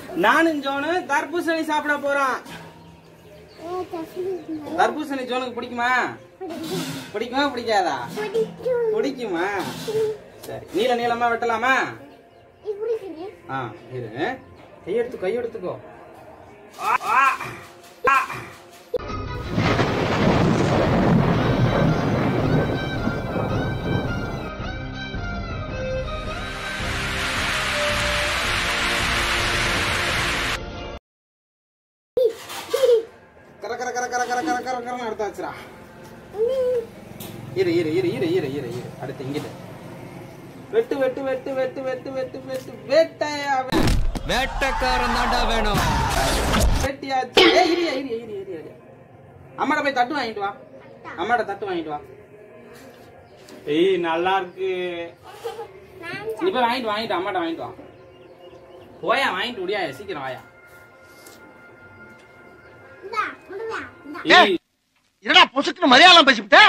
நானும் ஜோனு தர்பூசணி சாப்பிட போறோம் ஓ தப்பிடுங்க தர்பூசணி ஜோனுக்கு பிடிக்குமா பிடிக்குமா பிடிக்காதா பிடிக்கும் பிடிக்குமா சரி நீள நீளமா வெட்டலாமா இப்படி சொல்லு ஆ இரு கையெடுத்து கையெடுத்துக்கோ ஆ, ஆ, ஆ. கர கர கர கர கர கர கர கரன்னு அடுத்து வச்சுரா இரு இரு இரு இரு இரு இரு இரு அடுத்து இங்கிட்டு வெட்டு வெட்டு வெட்டு வெட்டு வெட்டு வெட்டு வெட்டு வேட்டையா வேட்டக்காரன் தாண்டா வேணும் வெட்டியாச்சு ஏய் இரு இரு இரு இரு இரு அம்மாட்ட போய் தட்டு வாங்கிட்டு வா அம்மாட்ட தட்டு வாங்கிட்டு வா ஏய் நல்லா இருக்கு நான் நீ போய் வாங்கிட்டு வாங்கிட்டு அம்மாட்ட வாங்கிட்டு வா போயா வாங்கிட்டு முடியா சீக்கிரம் வாயா இந்தா முடியா இந்தா ஏய் என்னடா பொசுக்குன்னு மலையாளம் பேசிவிட்ட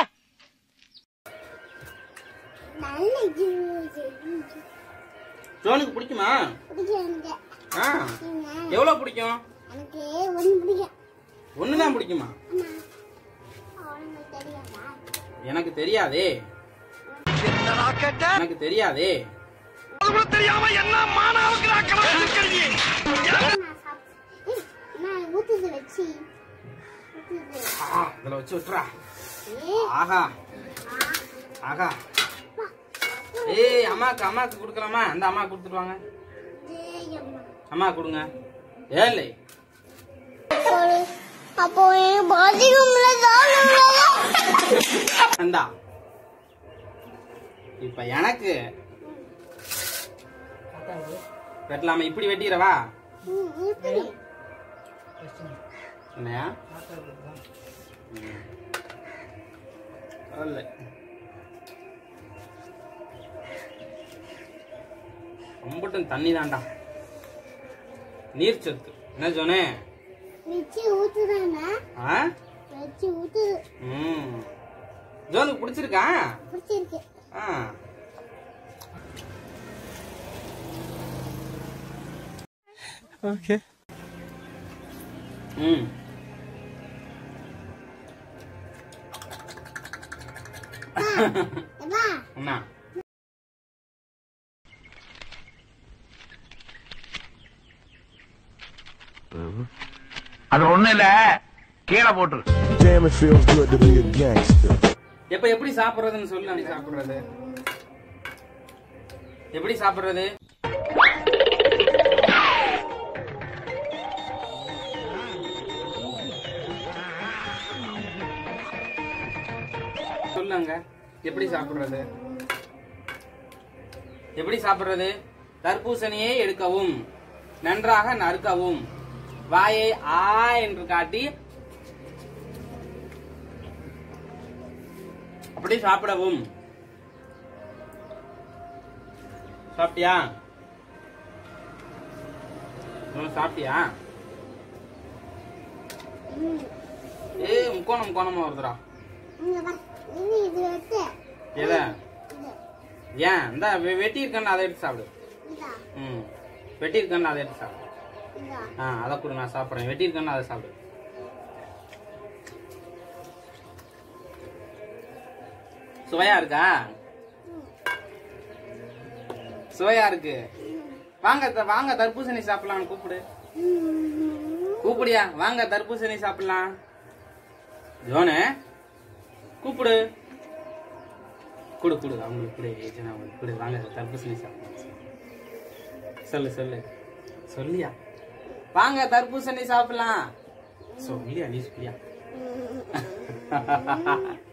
நல்ல ஜூஸ் ஜோனுக்கு பிடிக்குமா பிடிக்கும் எனக்கு ஆ நீங்க எவ்வளவு பிடிக்கும் எனக்கு ஒன்று பிடிக்கும் ஒண்ணுதான் பிடிக்குமா ஆமா அவனுக்கு தெரியாதா எனக்கு தெரியாதே என்னடா கேட்ட எனக்கு தெரியாதே அது கூட தெரியாம என்ன மானாவுக்கு நான் கலந்து இருக்கிறீங்க நான் சாப்பிட்டு ஏய், நான் ஊத்துது வச்சு ஊத்துது ஆ, இதுல வச்சு விட்டுறா ஏய் ஆஹா ஆஹா ஏய் அம்மாக்கு அம்மாக்கு கொடுக்கலாமா அந்த அம்மா கொடுத்துட்டு வாங்க ஏய் அம்மா அம்மா கொடுங்க ஏழை அப்போ என் பாத்ரூம்ல தான் அந்தா இப்ப எனக்கு வெட்டலாமா இப்படி வெட்டிக்கிறவா இப்படி என்னையா ம். பரவாயில்ல. ரொம்பட்டும் தண்ணி தான்டா நீர் சத்து என்ன சொன்னே வச்சு ஊத்துதானே ஆ வச்சு ஊத்துது ம் ஜோனுக்கு பிடிச்சிருக்கா பிடிச்சிருக்கு ஆ ஓகே ம் எப்பா என்ன அது ஒண்ணு இல்ல கீழே போட்டுரு Damn, it feels good to be a gangster. எப்ப எப்படி சாப்பிடுறதுன்னு சொல்லு நீ சாப்பிடுறது எப்படி சாப்பிடுறது சொல்லுங்க எப்படி சாப்பிடுறது எப்படி சாப்பிடுறது தர்பூசணியை எடுக்கவும் நன்றாக நறுக்கவும் வாயை ஆ என்று காட்டி அப்படி சாப்பிடவும் சாப்பிட்டியா உம், சாப்பிட்டியா ம் ஏய் முக்கோணம் முக்கோணமா வருதுடா இங்க வா இது இது வச்சு எதை இது ஏன் இந்த வெட்டி இருக்கேன்னு அதை எடுத்து சாப்பிடு இதா ம் வெட்டி இருக்கேன்னு அதை எடுத்து சாப்பிடு இதா ஆ அதை கொடு நான் சாப்பிட்றேன் வெட்டி இருக்கேன்னு அதை சாப்பிடு சுவையா இருக்கா சுவையா இருக்கு வாங்க த- வாங்க தர்பூசணி சாப்பிடலாம்னு கூப்பிடு கூப்பிடியா வாங்க தர்பூசணி சாப்பிடலாம் ஜோனு கூப்பிடு குடு குடு அவங்களுக்கு குடு ஏஜென்ட் அவங்களுக்கு குடு வாங்க தர்பூசணி சாப்பிடலாம் சொல்லு சொல்லு சொல்லியா வாங்க தர்பூசணி சாப்பிடலாம் சொல்லியா நீ சொல்லியா